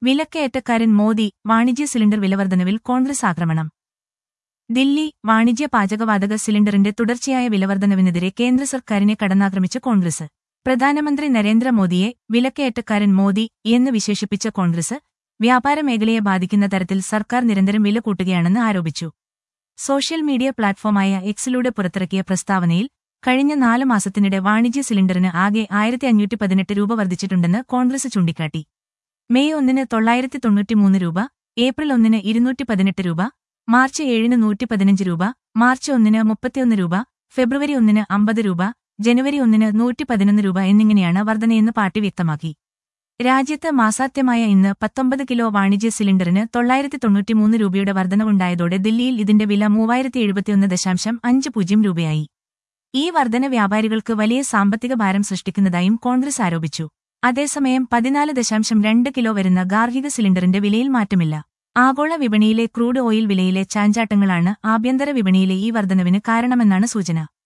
വിലക്കയറ്റക്കാരൻ മോദി വാണിജ്യ സിലിണ്ടർ വിലവർദ്ധനവിൽ കോൺഗ്രസ് ആക്രമണം ദില്ലി വാണിജ്യ പാചകവാതക സിലിണ്ടറിന്റെ തുടർച്ചയായ വിലവർദ്ധനവിനെതിരെ കേന്ദ്ര സർക്കാരിനെ കടന്നാക്രമിച്ച കോൺഗ്രസ് പ്രധാനമന്ത്രി നരേന്ദ്രമോദിയെ വിലക്കയറ്റക്കാരൻ മോദി എന്ന് വിശേഷിപ്പിച്ച കോൺഗ്രസ് വ്യാപാര മേഖലയെ ബാധിക്കുന്ന തരത്തിൽ സർക്കാർ നിരന്തരം വില കൂട്ടുകയാണെന്ന് ആരോപിച്ചു സോഷ്യൽ മീഡിയ പ്ലാറ്റ്ഫോമായ എക്സിലൂടെ പുറത്തിറക്കിയ പ്രസ്താവനയിൽ കഴിഞ്ഞ നാല് മാസത്തിനിടെ വാണിജ്യ സിലിണ്ടറിന് ആകെ ആയിരത്തി അഞ്ഞൂറ്റി പതിനെട്ട് രൂപ വർദ്ധിച്ചിട്ടുണ്ടെന്ന് കോൺഗ്രസ് ചൂണ്ടിക്കാട്ടി മെയ് ഒന്നിന് തൊള്ളായിരത്തി തൊണ്ണൂറ്റിമൂന്ന് രൂപ ഏപ്രിൽ ഒന്നിന് ഇരുന്നൂറ്റി പതിനെട്ട് രൂപ മാർച്ച് ഏഴിന് നൂറ്റി പതിനഞ്ച് രൂപ മാർച്ച് ഒന്നിന് മുപ്പത്തിയൊന്ന് രൂപ ഫെബ്രുവരി ഒന്നിന് അമ്പത് രൂപ ജനുവരി ഒന്നിന് നൂറ്റി പതിനൊന്ന് രൂപ എന്നിങ്ങനെയാണ് വർധനയെന്ന് പാർട്ടി വ്യക്തമാക്കി രാജ്യത്ത് മാസാത്യമായ ഇന്ന് പത്തൊമ്പത് കിലോ വാണിജ്യ സിലിണ്ടറിന് തൊള്ളായിരത്തി തൊണ്ണൂറ്റിമൂന്ന് രൂപയുടെ വർധനവുണ്ടായതോടെ ദില്ലിയിൽ ഇതിന്റെ വില മൂവായിരത്തി എഴുപത്തിയൊന്ന് ദശാംശം അഞ്ച് പൂജ്യം രൂപയായി ഈ വർധന വ്യാപാരികൾക്ക് വലിയ സാമ്പത്തിക ഭാരം സൃഷ്ടിക്കുന്നതായും കോൺഗ്രസ് ആരോപിച്ചു അതേസമയം പതിനാല് ദശാംശം രണ്ട് കിലോ വരുന്ന ഗാർഹിക സിലിണ്ടറിന്റെ വിലയിൽ മാറ്റമില്ല ആഗോള വിപണിയിലെ ക്രൂഡ് ഓയിൽ വിലയിലെ ചാഞ്ചാട്ടങ്ങളാണ് ആഭ്യന്തര വിപണിയിലെ ഈ വർധനവിന് കാരണമെന്നാണ് സൂചന